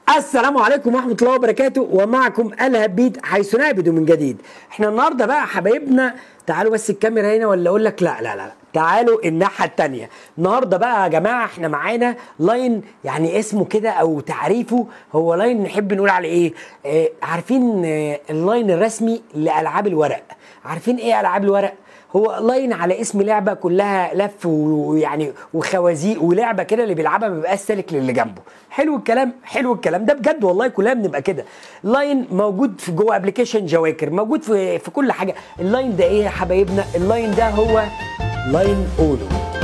السلام عليكم ورحمة الله وبركاته ومعكم الهب بيت حيث نعبد من جديد احنا النهارده بقى حبايبنا تعالوا بس الكاميرا هنا ولا اقول لك لا لا لا لا. تعالوا الناحية التانية النهارده بقى يا جماعة احنا معانا لاين يعني اسمه كده او تعريفه هو لاين نحب نقول عليه ايه اه عارفين اه اللاين الرسمي لألعاب الورق عارفين ايه ألعاب الورق هو لاين على اسم لعبه كلها لف ويعني وخوازيق ولعبه كده اللي بيلعبها ما بيبقاش سالك للي جنبه حلو الكلام حلو الكلام ده بجد والله كلنا بنبقى كده لاين موجود في جوه ابلكيشن جواكر موجود في في كل حاجه اللاين ده ايه يا حبايبنا اللاين ده هو لاين اولو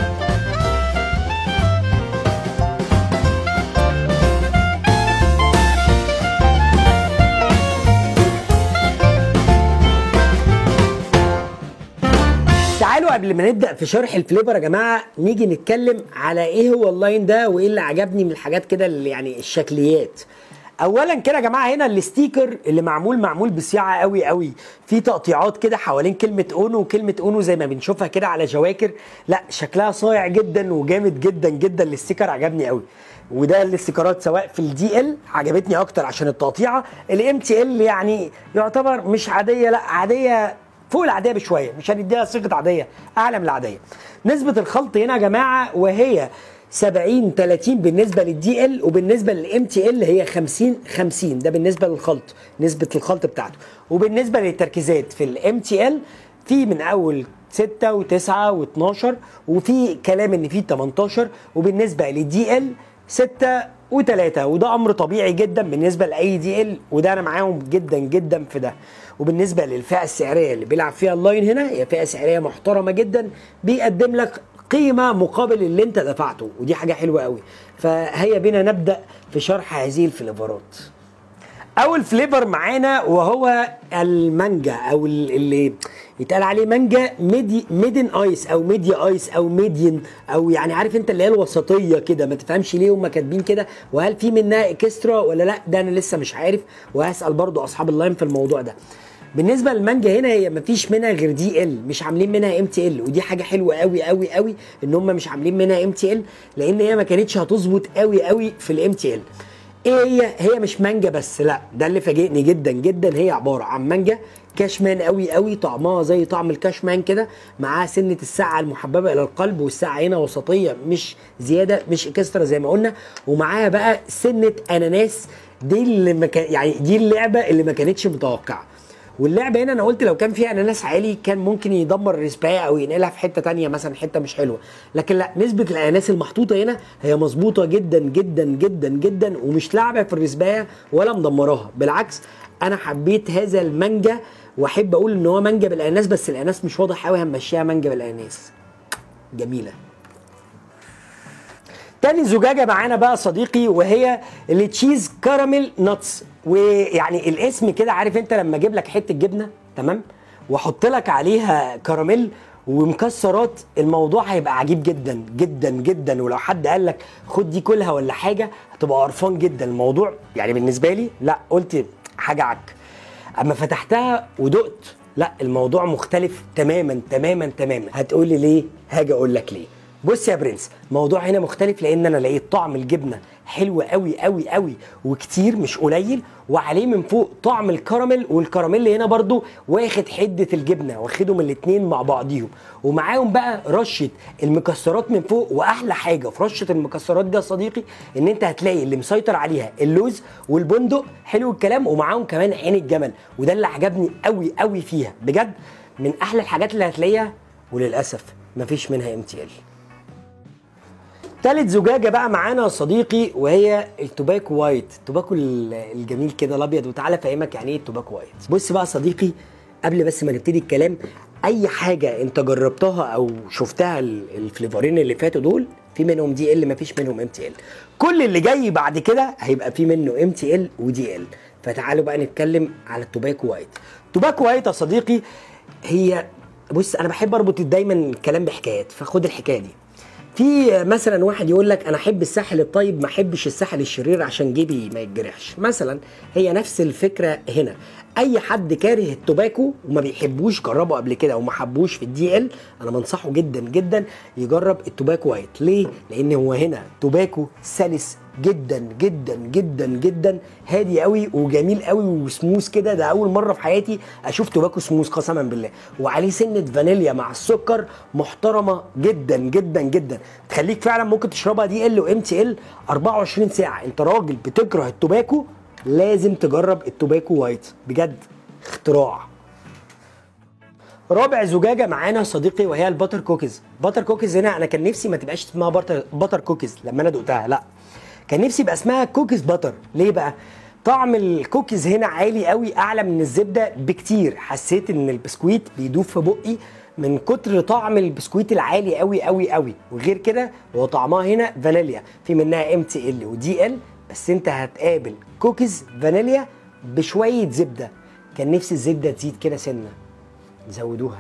تعالوا قبل ما نبدا في شرح الفليفر يا جماعه نيجي نتكلم على ايه هو اللاين ده وايه اللي عجبني من الحاجات كده اللي يعني الشكليات اولا كده يا جماعه هنا الستيكر اللي معمول معمول بصياعه قوي قوي في تقطيعات كده حوالين كلمه اونو وكلمه اونو زي ما بنشوفها كده على جواكر لا شكلها صايع جدا وجامد جدا جدا الستيكر عجبني قوي وده الاستيكرات سواء في الدي ال عجبتني اكتر عشان التقطيعه الام تي ال يعني يعتبر مش عاديه لا عاديه فوق العاديه بشويه مش هنديها صيغه عاديه اعلى من العاديه نسبه الخلط هنا يا جماعه وهي 70 30 بالنسبه للدي ال وبالنسبه للام تي ال هي 50 50 ده بالنسبه للخلط نسبه الخلط بتاعته وبالنسبه للتركيزات في الام تي ال في من اول 6 و9 و12 وفي كلام ان في 18 وبالنسبه للدي ال 6 و3 وده امر طبيعي جدا بالنسبه لاي دي ال وده انا معاهم جدا جدا في ده وبالنسبه للفئه السعريه اللي بيلعب فيها اللاين هنا هي فئه سعريه محترمه جدا بيقدم لك قيمه مقابل اللي انت دفعته ودي حاجه حلوه قوي فهيا بينا نبدا في شرح هذه الفليفرات اول فليفر معانا وهو المانجا او اللي يتقال عليه مانجا ميدي ميدن ايس او ميديا ايس او ميديان او يعني عارف انت اللي هي الوسطيه كده ما تفهمش ليه هم كاتبين كده وهل في منها اكسترا ولا لا ده انا لسه مش عارف وهسال برضو اصحاب اللاين في الموضوع ده بالنسبه للمانجا هنا هي مفيش منها غير دي ال مش عاملين منها ام تي ال ودي حاجه حلوه قوي قوي قوي ان هم مش عاملين منها ام تي ال لان هي ما كانتش هتظبط قوي قوي في الام تي ال ايه هي هي مش مانجا بس لا ده اللي فاجئني جدا جدا هي عباره عن مانجا كاشمان قوي قوي طعمها زي طعم الكاشمان كده معاها سنه الساعه المحببه الى القلب والساعه هنا وسطيه مش زياده مش اكسترا زي ما قلنا ومعاها بقى سنه اناناس دي اللي ما كان يعني دي اللعبه اللي ما كانتش متوقعه واللعبه هنا انا قلت لو كان فيها اناناس عالي كان ممكن يدمر الرسبايه او ينقلها في حته تانية مثلا حته مش حلوه لكن لا نسبه الاناناس المحطوطه هنا هي مظبوطه جدا جدا جدا جدا ومش لعبه في الرسبايه ولا مدمراها بالعكس انا حبيت هذا المانجا واحب اقول ان هو مانجا بالاناناس بس الاناناس مش واضح قوي هنمشيها مانجا بالاناناس جميله تاني زجاجة معانا بقى صديقي وهي التشيز كراميل نتس ويعني الاسم كده عارف انت لما اجيب لك حتة جبنة تمام واحط لك عليها كراميل ومكسرات الموضوع هيبقى عجيب جدا جدا جدا ولو حد قال لك خد دي كلها ولا حاجة هتبقى قرفان جدا الموضوع يعني بالنسبة لي لا قلت حاجة عك اما فتحتها ودقت لا الموضوع مختلف تماما تماما تماما هتقولي ليه هاجي اقول لك ليه بص يا برنس الموضوع هنا مختلف لان انا لقيت طعم الجبنه حلو قوي قوي قوي وكتير مش قليل وعليه من فوق طعم الكراميل والكراميل هنا برضو واخد حده الجبنه واخدهم الاتنين مع بعضيهم ومعاهم بقى رشه المكسرات من فوق واحلى حاجه في رشه المكسرات دي يا صديقي ان انت هتلاقي اللي مسيطر عليها اللوز والبندق حلو الكلام ومعاهم كمان عين الجمل وده اللي عجبني قوي قوي فيها بجد من احلى الحاجات اللي هتلاقيها وللاسف مفيش منها ام تي ال تالت زجاجه بقى معانا يا صديقي وهي التوباكو وايت التوباكو الجميل كده الابيض وتعالى افهمك يعني ايه التوباكو وايت بص بقى يا صديقي قبل بس ما نبتدي الكلام اي حاجه انت جربتها او شفتها الفليفرين اللي فاتوا دول في منهم دي ال مفيش منهم ام تي ال كل اللي جاي بعد كده هيبقى في منه ام تي ال ودي ال فتعالوا بقى نتكلم على التوباكو وايت التوباكو وايت يا صديقي هي بص انا بحب اربط دايما الكلام بحكايات فخد الحكايه دي في مثلا واحد يقول لك انا احب الساحل الطيب ما احبش الساحل الشرير عشان جيبي ما يتجرحش مثلا هي نفس الفكره هنا اي حد كاره التوباكو وما بيحبوش جربه قبل كده وما حبوش في الدي ال انا بنصحه جدا جدا يجرب التوباكو وايت ليه لان هو هنا توباكو سلس جدا جدا جدا جدا هادي قوي وجميل قوي وسموث كده ده اول مره في حياتي اشوف توباكو سموث قسما بالله وعليه سنه فانيليا مع السكر محترمه جدا جدا جدا تخليك فعلا ممكن تشربها دي ال وام تي ال 24 ساعه انت راجل بتكره التوباكو لازم تجرب التوباكو وايت بجد اختراع رابع زجاجه معانا صديقي وهي الباتر كوكيز باتر كوكيز هنا انا كان نفسي ما تبقاش اسمها باتر باتر كوكيز لما انا دقتها لا كان نفسي يبقى اسمها كوكيز باتر ليه بقى طعم الكوكيز هنا عالي قوي اعلى من الزبده بكتير حسيت ان البسكويت بيدوب في بقي من كتر طعم البسكويت العالي قوي قوي قوي وغير كده هو طعمها هنا فانيليا في منها ام تي ال ودي ال بس انت هتقابل كوكيز فانيليا بشويه زبده كان نفسي الزبده تزيد كده سنه زودوها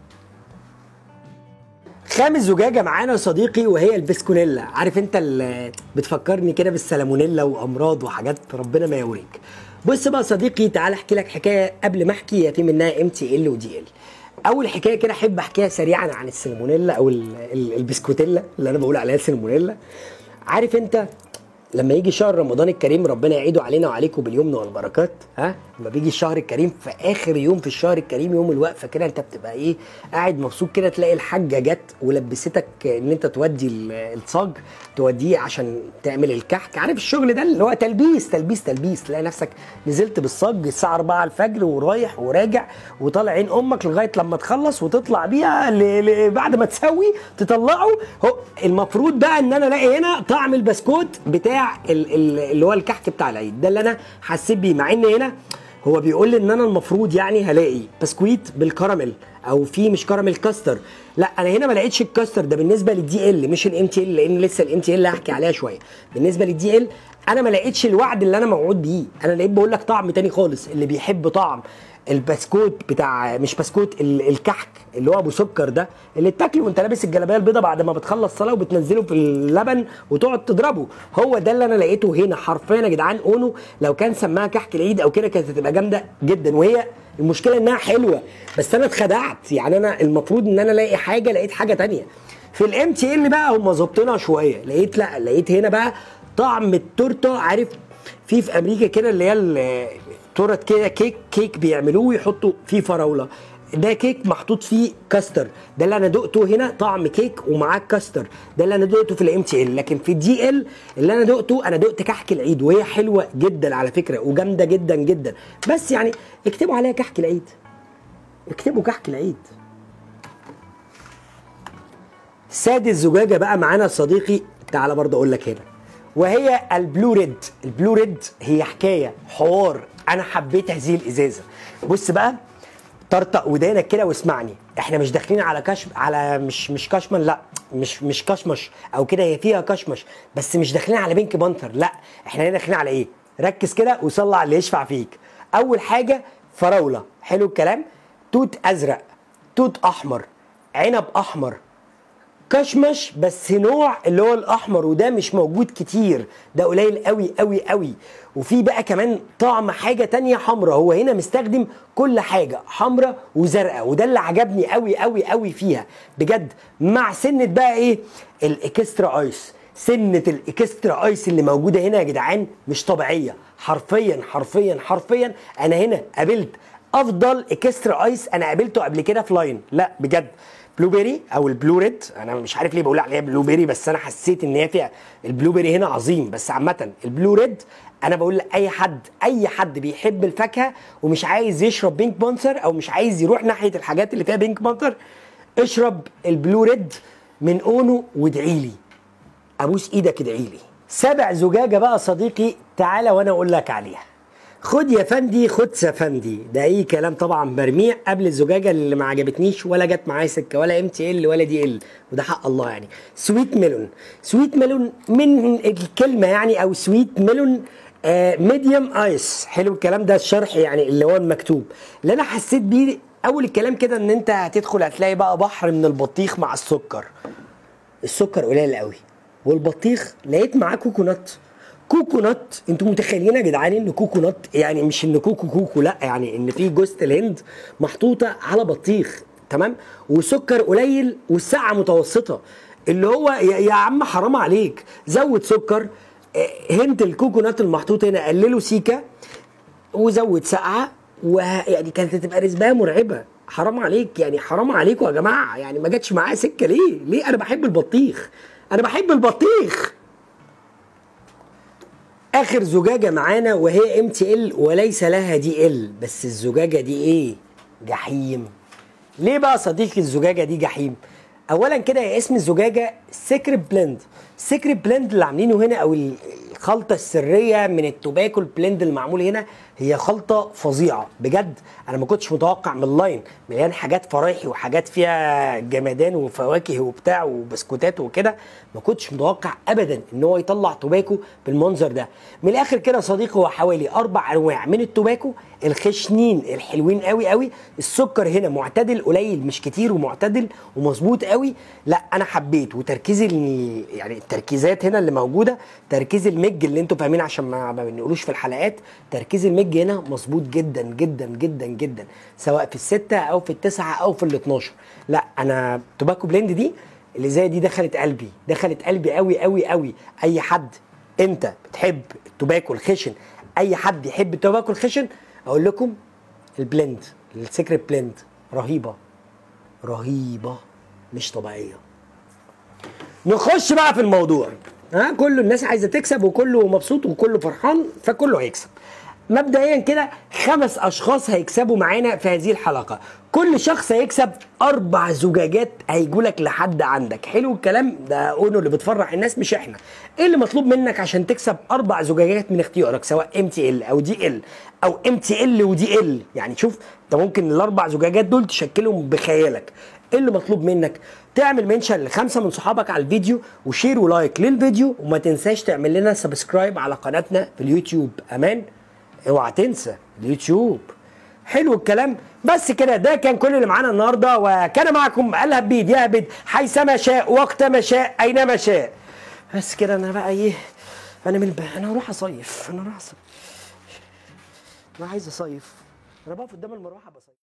خامس زجاجه معانا يا صديقي وهي البسكونيلا عارف انت اللي بتفكرني كده بالسلمونيلا وامراض وحاجات ربنا ما يوريك بص بقى يا صديقي تعال احكي لك حكايه قبل ما احكي في منها ام تي ال ودي ال اول حكايه كده احب احكيها سريعا عن السلمونيلا او ال- ال- البسكوتيلا اللي انا بقول عليها سلمونيلا عارف انت لما يجي شهر رمضان الكريم ربنا يعيده علينا وعليكم باليمن والبركات ها لما بيجي الشهر الكريم في اخر يوم في الشهر الكريم يوم الوقفه كده انت بتبقى ايه قاعد مبسوط كده تلاقي الحاجه جت ولبستك ان انت تودي ال- الصاج توديه عشان تعمل الكحك عارف الشغل ده اللي هو تلبيس تلبيس تلبيس تلاقي نفسك نزلت بالصاج الساعه 4 الفجر ورايح وراجع وطالع عين امك لغايه لما تخلص وتطلع بيها ل... ل... بعد ما تسوي تطلعه هو المفروض بقى ان انا الاقي هنا طعم البسكوت بتاع ال... ال... اللي هو الكحك بتاع العيد ده اللي انا حسيت بيه مع ان هنا هو بيقول لي ان انا المفروض يعني هلاقي بسكويت بالكراميل او في مش كراميل كاستر لا انا هنا ما لقيتش الكاستر ده بالنسبه للدي ال مش الام تي ال لان لسه الام تي ال هحكي عليها شويه بالنسبه للدي ال انا ما لقيتش الوعد اللي انا موعود بيه انا لقيت بقول لك طعم تاني خالص اللي بيحب طعم البسكوت بتاع مش بسكوت ال- الكحك اللي هو ابو سكر ده اللي بتاكله وانت لابس الجلابيه البيضاء بعد ما بتخلص صلاه وبتنزله في اللبن وتقعد تضربه هو ده اللي انا لقيته هنا حرفيا يا جدعان اونو لو كان سماها كحك العيد او كده كانت هتبقى جامده جدا وهي المشكله انها حلوه بس انا اتخدعت يعني انا المفروض ان انا الاقي حاجه لقيت حاجه تانية في الام تي ال بقى هم ظابطينها شويه لقيت لا لقيت هنا بقى طعم التورته عارف في في امريكا كده اللي هي ال- تورت كده كيك كيك بيعملوه ويحطوا فيه فراوله ده كيك محطوط فيه كاستر ده اللي انا دقته هنا طعم كيك ومعاه كاستر ده اللي انا دقته في الام تي ال لكن في الدي ال اللي انا دقته انا دقت كحك العيد وهي حلوه جدا على فكره وجامده جدا جدا بس يعني اكتبوا عليها كحك العيد اكتبوا كحك العيد سادس زجاجه بقى معانا صديقي تعالى برضه اقول لك هنا وهي البلو ريد البلو ريد هي حكايه حوار انا حبيت هذه الازازه بص بقى طرطق ودانك كده واسمعني احنا مش داخلين على كش على مش مش كشمن لا مش مش كشمش او كده هي فيها كشمش بس مش داخلين على بينك بانثر لا احنا هنا داخلين على ايه ركز كده وصلي على اللي يشفع فيك اول حاجه فراوله حلو الكلام توت ازرق توت احمر عنب احمر كشمش بس نوع اللي هو الاحمر وده مش موجود كتير ده قليل قوي قوي قوي وفي بقى كمان طعم حاجه تانية حمراء هو هنا مستخدم كل حاجه حمراء وزرقاء وده اللي عجبني قوي قوي قوي فيها بجد مع سنه بقى ايه الاكسترا ايس سنه الاكسترا ايس اللي موجوده هنا يا جدعان مش طبيعيه حرفيا حرفيا حرفيا انا هنا قابلت افضل اكسترا ايس انا قابلته قبل كده في لاين لا بجد بلو بيري او البلو ريد انا مش عارف ليه بقول عليها بلو بيري بس انا حسيت ان هي فيها البلو بيري هنا عظيم بس عامه البلو ريد انا بقول لاي حد اي حد بيحب الفاكهه ومش عايز يشرب بينك بانثر او مش عايز يروح ناحيه الحاجات اللي فيها بينك بانثر اشرب البلو ريد من اونو وادعي لي ابوس ايدك ادعي لي سبع زجاجه بقى صديقي تعالى وانا اقول لك عليها خد يا فندي خد سفندي ده اي كلام طبعا برميع قبل الزجاجه اللي ما عجبتنيش ولا جت معايا سكه ولا ام تي ال ولا دي ال وده حق الله يعني سويت ميلون سويت ميلون من الكلمه يعني او سويت ميلون ميديوم ايس حلو الكلام ده الشرح يعني اللي هو المكتوب اللي انا حسيت بيه اول الكلام كده ان انت هتدخل هتلاقي بقى بحر من البطيخ مع السكر السكر قليل قوي والبطيخ لقيت معاه كوكونات كوكونات انتوا متخيلين يا جدعان ان كوكونات يعني مش ان كوكو كوكو لا يعني ان في جوزة الهند محطوطه على بطيخ تمام وسكر قليل والسعه متوسطه اللي هو يا, يا عم حرام عليك زود سكر اه، هند الكوكونات المحطوط هنا قلله سيكا وزود سقعه ويعني كانت هتبقى رزبها مرعبه حرام عليك يعني حرام عليكم يا جماعه يعني ما جاتش معايا سكه ليه؟ ليه انا بحب البطيخ انا بحب البطيخ اخر زجاجه معانا وهي ام تي ال وليس لها دي ال بس الزجاجه دي ايه جحيم ليه بقى صديقي الزجاجه دي جحيم اولا كده هي اسم الزجاجه سيكريت بلند سيكريت بلند اللي عاملينه هنا او الخلطه السريه من التوباكو البلند اللي معمول هنا هي خلطه فظيعه بجد انا ما كنتش متوقع من اللاين مليان حاجات فرايحي وحاجات فيها جمدان وفواكه وبتاع وبسكوتات وكده ما كنتش متوقع ابدا ان هو يطلع توباكو بالمنظر ده من الاخر كده يا صديقي هو حوالي اربع انواع من التوباكو الخشنين الحلوين قوي قوي السكر هنا معتدل قليل مش كتير ومعتدل ومظبوط قوي لا انا حبيت وتركيز ال- يعني التركيزات هنا اللي موجوده تركيز المج اللي انتوا فاهمين عشان ما ما بنقولوش في الحلقات تركيز المج هنا مظبوط جدا جدا جدا جدا سواء في الستة او في التسعة او في ال 12 لا انا توباكو بلند دي اللي زي دي دخلت قلبي دخلت قلبي قوي قوي قوي اي حد انت بتحب التوباكو الخشن اي حد يحب التوباكو الخشن اقول لكم البلند السيكريت بلند رهيبه رهيبه مش طبيعيه نخش بقى في الموضوع ها كل الناس عايزه تكسب وكله مبسوط وكله فرحان فكله هيكسب مبدئيا كده خمس اشخاص هيكسبوا معانا في هذه الحلقه كل شخص هيكسب اربع زجاجات هيجولك لحد عندك حلو الكلام ده اونو اللي بتفرح الناس مش احنا ايه اللي مطلوب منك عشان تكسب اربع زجاجات من اختيارك سواء ام تي ال او دي ال او ام تي ال ودي ال يعني شوف انت ممكن الاربع زجاجات دول تشكلهم بخيالك ايه اللي مطلوب منك تعمل منشن لخمسه من صحابك على الفيديو وشير ولايك للفيديو وما تنساش تعمل لنا سبسكرايب على قناتنا في اليوتيوب امان اوعى تنسى اليوتيوب حلو الكلام بس كده ده كان كل اللي معانا النهارده وكان معكم الهبيد يهبد حيثما شاء وقت ما شاء اينما شاء بس كده انا بقى ايه انا من الب... انا هروح اصيف انا هروح اصيف انا عايز اصيف انا بقف قدام المروحه بصيف